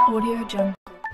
Audio Jungle.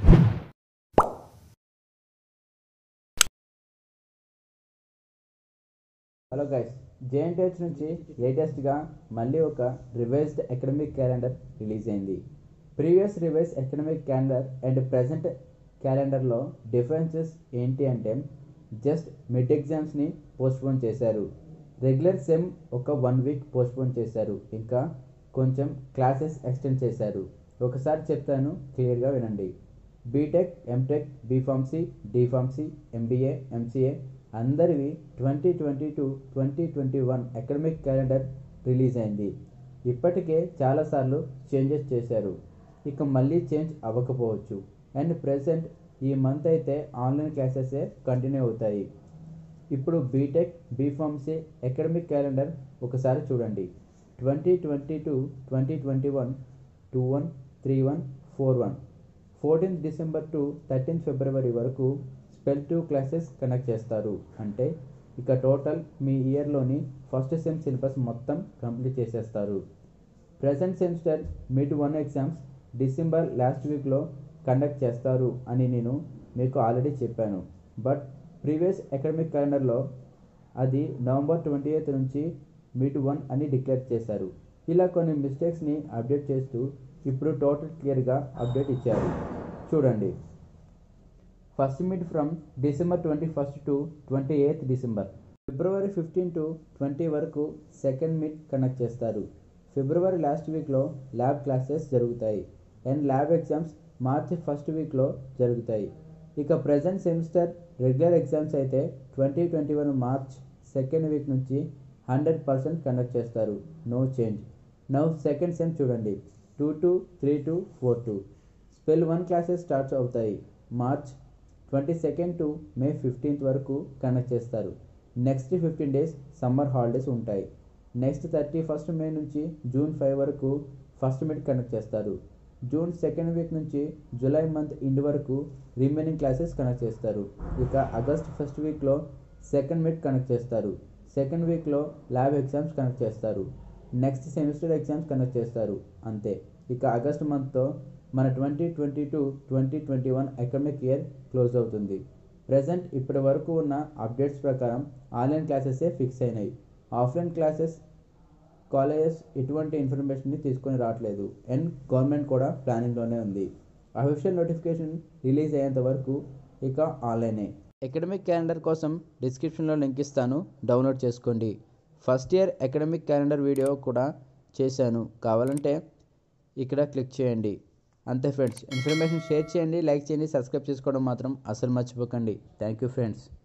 Hello guys JNTUH నుంచి లేటెస్ట్గా మళ్ళీ ఒక రివైజ్డ్ ఎకడమిక్ క్యాలెండర్ రిలీజ్ అయింది previous revise academic calendar and present క్యాలెండర్లో డిఫరెన్సెస్ ఏంటి అంటే జస్ట్ మిడ్ ఎగ్జామ్స్ని పోస్ట్పోన్ చేశారు రెగ్యులర్ సెమ్ ఒక వన్ వీక్ పోస్ట్పోన్ చేశారు ఇంకా కొంచెం క్లాసెస్ ఎక్స్టెండ్ చేశారు ఒకసారి చెప్తాను క్లియర్గా వినండి B Tech M Tech B Pharmacy D Pharmacy MBA MCA అందరివి twenty twenty two twenty twenty one academic calendar release అయింది ఇప్పటికే చాలాసార్లు చేంజెస్ చేశారు ఇక మళ్ళీ చేంజ్ అవ్వకపోవచ్చు అండ్ ప్రెసెంట్ ఈ మంత్ అయితే ఆన్లైన్ క్లాసెసే కంటిన్యూ అవుతాయి ఇప్పుడు బీటెక్ బీఫార్మసీ అకాడమిక్ క్యాలెండర్ ఒకసారి చూడండి twenty twenty two twenty twenty one two one three one four one fourteenth December to thirteenth February వరకు స్పెల్ టూ క్లాసెస్ కండక్ట్ చేస్తారు అంటే ఇక టోటల్ మీ ఇయర్లోని ఫస్ట్ సెమ్ సిలబస్ మొత్తం కంప్లీట్ చేసేస్తారు present semester mid one exams December last వీక్లో conduct చేస్తారు అని నేను మీకు ఆల్రెడీ చెప్పాను బట్ ప్రీవియస్ అకాడమిక్ క్యాలెండర్లో అది నవంబర్ ట్వంటీ ఎయిత్ నుంచి మిడ్ వన్ అని డిక్లేర్ చేశారు ఇలా కొన్ని మిస్టేక్స్ని అప్డేట్ చేస్తూ ఇప్పుడు టోటల్ క్లియర్గా అప్డేట్ ఇచ్చారు చూడండి first mid from December twenty first to twenty eighth December February fifteen to twenty వరకు సెకండ్ మిడ్ కండక్ట్ చేస్తారు ఫిబ్రవరి లాస్ట్ వీక్లో ల్యాబ్ క్లాసెస్ జరుగుతాయి and lab exams March first వీక్లో జరుగుతాయి ఇక ప్రజెంట్ సెమిస్టర్ రెగ్యులర్ ఎగ్జామ్స్ అయితే twenty twenty one March second week నుంచి hundred percent conduct చేస్తారు no change now second sem చూడండి two two three two four two spell one classes starts అవుతాయి March twenty second to May fifteenth వరకు conduct చేస్తారు next fifteen days summer holidays ఉంటాయి next thirty first May నుంచి June five వరకు first mid conduct చేస్తారు June second week నుంచి July month end వరకు remaining classes conduct చేస్తారు ఇక ఆగస్ట్ ఫస్ట్ వీక్లో సెకండ్ మిడ్ కండక్ట్ చేస్తారు సెకండ్ వీక్లో ల్యాబ్ ఎగ్జామ్స్ కండక్ట్ చేస్తారు నెక్స్ట్ సెమిస్టర్ ఎగ్జామ్స్ కండక్ట్ చేస్తారు అంతే ఇక ఆగస్ట్ మంత్తో మన twenty twenty two twenty twenty one academic year close అవుతుంది ప్రజెంట్ ఇప్పటి వరకు ఉన్న అప్డేట్స్ ప్రకారం ఆన్లైన్ క్లాసెసే ఫిక్స్ అయినాయి ఆఫ్లైన్ క్లాసెస్ కాలేజెస్ ఎటువంటి ఇన్ఫర్మేషన్ని తీసుకొని రావట్లేదు అండ్ గవర్నమెంట్ కూడా ప్లానింగ్లోనే ఉంది అఫీషియల్ నోటిఫికేషన్ రిలీజ్ అయ్యేంత వరకు ఇక ఆన్లైనే అకాడమిక్ క్యాలెండర్ కోసం డిస్క్రిప్షన్లో లింక్ ఇస్తాను డౌన్లోడ్ చేసుకోండి first year academic calendar video కూడా చేశాను కావాలంటే ఇక్కడ క్లిక్ చేయండి అంతే ఫ్రెండ్స్ ఇన్ఫర్మేషన్ షేర్ చేయండి లైక్ చేయండి సబ్స్క్రైబ్ చేసుకోవడం మాత్రం అసలు మర్చిపోకండి థ్యాంక్ యూ ఫ్రెండ్స్